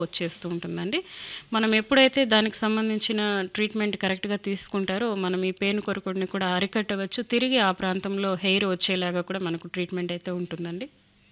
వచ్చేస్తూ ఉంటుందండి మనం ఎప్పుడైతే దానికి సంబంధించిన ట్రీట్మెంట్ కరెక్ట్గా తీసుకుంటారో మనం ఈ పెయిన్ కొరకుడిని కూడా అరికట్టవచ్చు తిరిగి ఆ ప్రాంతంలో హెయిర్ వచ్చేలాగా కూడా మనకు ట్రీట్మెంట్ అయితే ఉంటుందండి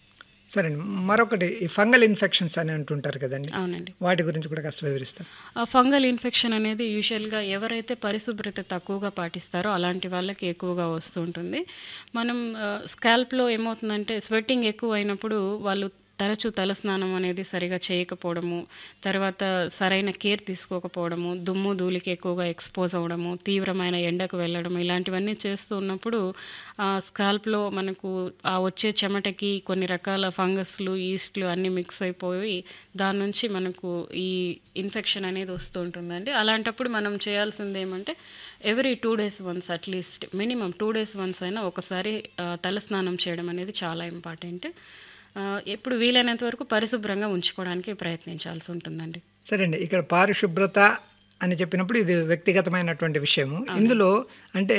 సరే అండి మరొకటి ఈ ఫంగల్ ఇన్ఫెక్షన్స్ అని అంటుంటారు కదండి అవునండి వాటి గురించి కూడా కాస్త వివరిస్తారు ఆ ఫంగల్ ఇన్ఫెక్షన్ అనేది యూజువల్గా ఎవరైతే పరిశుభ్రత తక్కువగా పాటిస్తారో అలాంటి వాళ్ళకి ఎక్కువగా వస్తూ ఉంటుంది మనం స్కాల్ప్లో ఏమవుతుందంటే స్వెట్టింగ్ ఎక్కువ అయినప్పుడు వాళ్ళు తరచూ తలస్నానం అనేది సరిగా చేయకపోవడము తర్వాత సరైన కేర్ తీసుకోకపోవడము దుమ్ము ధూళికి ఎక్కువగా ఎక్స్పోజ్ అవ్వడము తీవ్రమైన ఎండకు వెళ్ళడం ఇలాంటివన్నీ చేస్తూ ఉన్నప్పుడు ఆ స్కాల్ప్లో మనకు ఆ వచ్చే చెమటకి కొన్ని రకాల ఫంగస్లు ఈస్ట్లు అన్నీ మిక్స్ అయిపోయి దాని నుంచి మనకు ఈ ఇన్ఫెక్షన్ అనేది వస్తూ ఉంటుందండి అలాంటప్పుడు మనం చేయాల్సింది ఏమంటే every two days once at least minimum two days once అయినా ఒకసారి ఆ, తలస్నానం చేయడం అనేది చాలా ఇంపార్టెంట్ ఆ, ఎప్పుడు వీలైనంత వరకు పరిశుభ్రంగా ఉంచుకోవడానికి ప్రయత్నించాల్సి ఉంటుందండి సరే అండి ఇక్కడ పారిశుభ్రత అని చెప్పినప్పుడు ఇది వ్యక్తిగతమైనటువంటి విషయము ఇందులో అంటే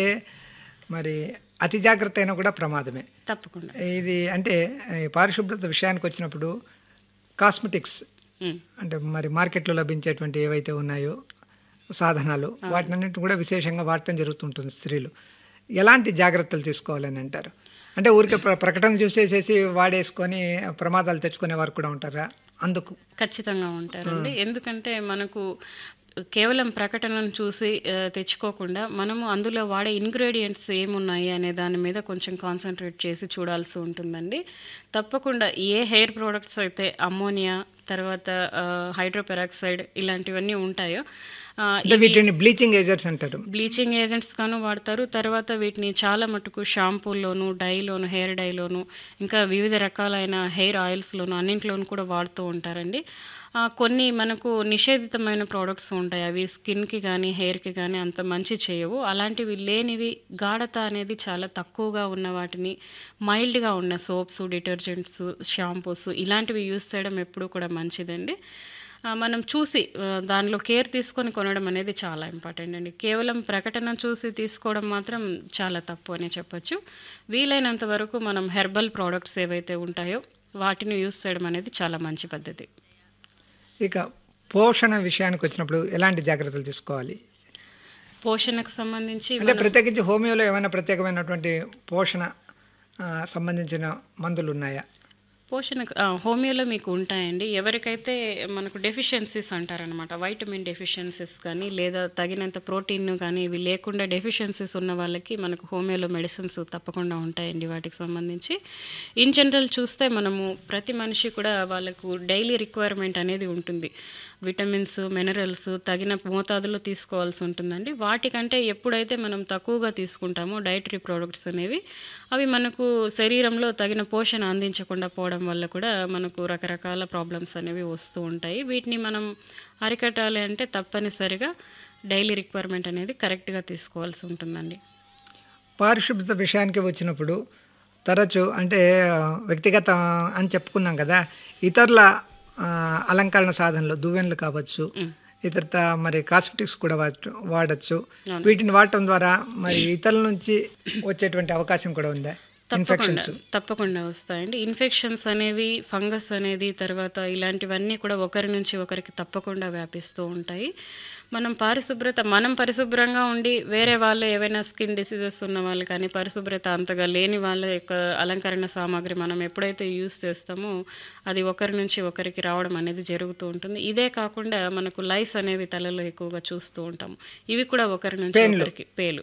మరి అతి జాగ్రత్త అయినా కూడా ప్రమాదమే తప్పకుండా ఇది అంటే ఈ పారిశుభ్రత విషయానికి వచ్చినప్పుడు కాస్మెటిక్స్ ఉమ్, అంటే మరి మార్కెట్లో లభించేటువంటి ఏవైతే ఉన్నాయో సాధనాలు వాటినన్నింటి కూడా విశేషంగా వాడటం జరుగుతుంటుంది స్త్రీలు ఎలాంటి జాగ్రత్తలు తీసుకోవాలని అంటారు అంటే ఊరికే ప్ర ప్రకటన చూసేసేసి వాడేసుకొని ప్రమాదాలు తెచ్చుకునే వారు కూడా ఉంటారా అందుకు ఖచ్చితంగా ఉంటారండి ఎందుకంటే మనకు కేవలం ప్రకటనను చూసి ఆ, తెచ్చుకోకుండా మనము అందులో వాడే ఇంగ్రీడియంట్స్ ఏమున్నాయి అనే దాని మీద కొంచెం కాన్సన్ట్రేట్ చేసి చూడాల్సి ఉంటుందండి తప్పకుండా ఏ హెయిర్ ప్రోడక్ట్స్ అయితే అమ్మోనియా తర్వాత హైడ్రోపెరాక్సైడ్ ఇలాంటివన్నీ ఉంటాయో ఆ, అంటే వీటిని బ్లీచింగ్ ఏజెంట్స్ అంటారు బ్లీచింగ్ ఏజెంట్స్ గాను వాడతారు తర్వాత వీటిని చాలా మటుకు షాంపూల్లోను డైలోను హెయిర్ డైలోను ఇంకా వివిధ రకాలైన హెయిర్ ఆయిల్స్లోను అన్నింటిలోనూ కూడా వాడుతూ ఉంటారండి ఆ, కొన్ని మనకు నిషేధితమైన ప్రోడక్ట్స్ ఉంటాయి అవి స్కిన్కి కానీ హెయిర్కి కానీ అంత మంచి చేయవు అలాంటివి లేనివి గాఢత అనేది చాలా తక్కువగా ఉన్న వాటిని మైల్డ్గా ఉన్న సోప్స్ డిటర్జెంట్స్ షాంపూస్ ఇలాంటివి యూస్ చేయడం ఎప్పుడూ కూడా మంచిదండి ఆ, మనం చూసి ఆ, దానిలో కేర్ తీసుకొని కొనడం అనేది చాలా ఇంపార్టెంట్ అండి కేవలం ప్రకటన చూసి తీసుకోవడం మాత్రం చాలా తప్పు అనే చెప్పొచ్చు వీలైనంత వరకు మనం హెర్బల్ ప్రోడక్ట్స్ ఏవైతే ఉంటాయో వాటిని యూస్ చేయడం అనేది చాలా మంచి పద్ధతి ఇక పోషణ విషయానికి వచ్చినప్పుడు ఎలాంటి జాగ్రత్తలు తీసుకోవాలి పోషణకు సంబంధించి అంటే ప్రత్యేకించి హోమియోలో ఏమైనా ప్రత్యేకమైనటువంటి పోషణ ఆ, సంబంధించిన మందులు ఉన్నాయా పోషణ ఆ, హోమియోలో మీకు ఉంటాయండి ఎవరికైతే మనకు డెఫిషియన్సీస్ అంటారనమాట వైటమిన్ డెఫిషియన్సీస్ కానీ లేదా తగినంత ప్రోటీన్ కానీ ఇవి లేకుండా డెఫిషియన్సీస్ ఉన్న వాళ్ళకి మనకు హోమియోలో మెడిసిన్స్ తప్పకుండా ఉంటాయండి వాటికి సంబంధించి ఇన్ జనరల్ చూస్తే మనము ప్రతి మనిషి కూడా వాళ్ళకు డైలీ రిక్వైర్మెంట్ అనేది ఉంటుంది విటమిన్స్ మినరల్స్ తగిన మోతాదులో తీసుకోవాల్సి ఉంటుందండి వాటికంటే ఎప్పుడైతే మనం తక్కువగా తీసుకుంటామో డైటరీ ప్రోడక్ట్స్ అనేవి అవి మనకు శరీరంలో తగిన పోషణ అందించకుండా పోవడం వల్ల కూడా మనకు రకరకాల ప్రాబ్లమ్స్ అనేవి వస్తూ ఉంటాయి వీటిని మనం అరికట్టాలి అంటే తప్పనిసరిగా డైలీ రిక్వైర్మెంట్ అనేది కరెక్ట్గా తీసుకోవాల్సి ఉంటుందండి పారిశుభ్రత విషయానికి వచ్చినప్పుడు తరచు అంటే ఆ, వ్యక్తిగత అని చెప్పుకున్నాం కదా ఇతరుల ఆ, అలంకరణ సాధనలు దువ్వెనలు కావచ్చు ఇతరత మరి కాస్మెటిక్స్ కూడా వాడచ్చు వాడచ్చు వీటిని వాడటం ద్వారా మరి ఇతరుల నుంచి వచ్చేటువంటి అవకాశం కూడా ఉందా తప్పకుండా తప్పకుండా వస్తాయండి ఇన్ఫెక్షన్స్ అనేవి ఫంగస్ అనేది తర్వాత ఇలాంటివన్నీ కూడా ఒకరి నుంచి ఒకరికి తప్పకుండా వ్యాపిస్తూ ఉంటాయి మనం పరిశుభ్రత మనం పరిశుభ్రంగా ఉండి వేరే వాళ్ళు ఏవైనా స్కిన్ డిసీజెస్ ఉన్న వాళ్ళు కానీ పరిశుభ్రత అంతగా లేని వాళ్ళ యొక్క అలంకరణ సామాగ్రి మనం ఎప్పుడైతే యూస్ చేస్తామో అది ఒకరి నుంచి ఒకరికి రావడం అనేది జరుగుతూ ఉంటుంది ఇదే కాకుండా మనకు లైస్ అనేవి తలలో ఎక్కువగా చూస్తూ ఉంటాం ఇవి కూడా ఒకరి నుంచి ఒకరికి పేలు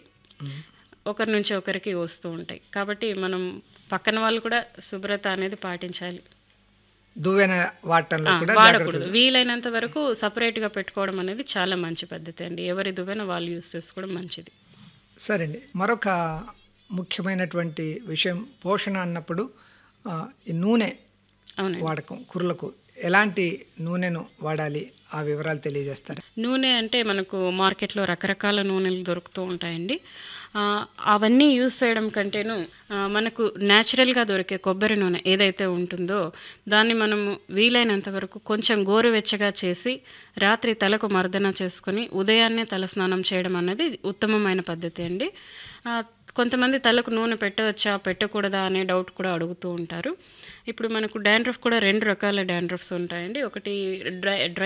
ఒకరి నుంచి ఒకరికి వస్తూ ఉంటాయి కాబట్టి మనం పక్కన వాళ్ళు కూడా శుభ్రత అనేది పాటించాలి దువ్వెన వాడటంలో కూడా వాడకూడదు వీలైనంత వరకు సపరేట్గా పెట్టుకోవడం అనేది చాలా మంచి పద్ధతి అండి ఎవరి దువ్వెన వాళ్ళు యూస్ చేసుకోవడం మంచిది సరే అండి మరొక ముఖ్యమైనటువంటి విషయం పోషణ అన్నప్పుడు ఆ, ఈ నూనె అవునండి వాడకం కుర్లకు ఎలాంటి నూనెను వాడాలి ఆ వివరాలు తెలియజేస్తారు నూనె అంటే మనకు మార్కెట్లో రకరకాల నూనెలు దొరుకుతూ ఉంటాయండి ఆ, అవన్నీ యూస్ చేయడం కంటేను ఆ, మనకు న్యాచురల్గా దొరికే కొబ్బరి నూనె ఏదైతే ఉంటుందో దాన్ని మనము వీలైనంత వరకు కొంచెం గోరువెచ్చగా చేసి రాత్రి తలకు మర్దన చేసుకొని ఉదయాన్నే తల స్నానం చేయడం అన్నది ఉత్తమమైన పద్ధతి అండి ఆ, కొంతమంది తలకు నూనె పెట్టవచ్చా పెట్టకూడదా అనే డౌట్ కూడా అడుగుతూ ఉంటారు ఇప్పుడు మనకు డాండ్రఫ్ కూడా రెండు రకాల డాండ్రఫ్స్ ఉంటాయండి ఒకటి డ్రై డ్రై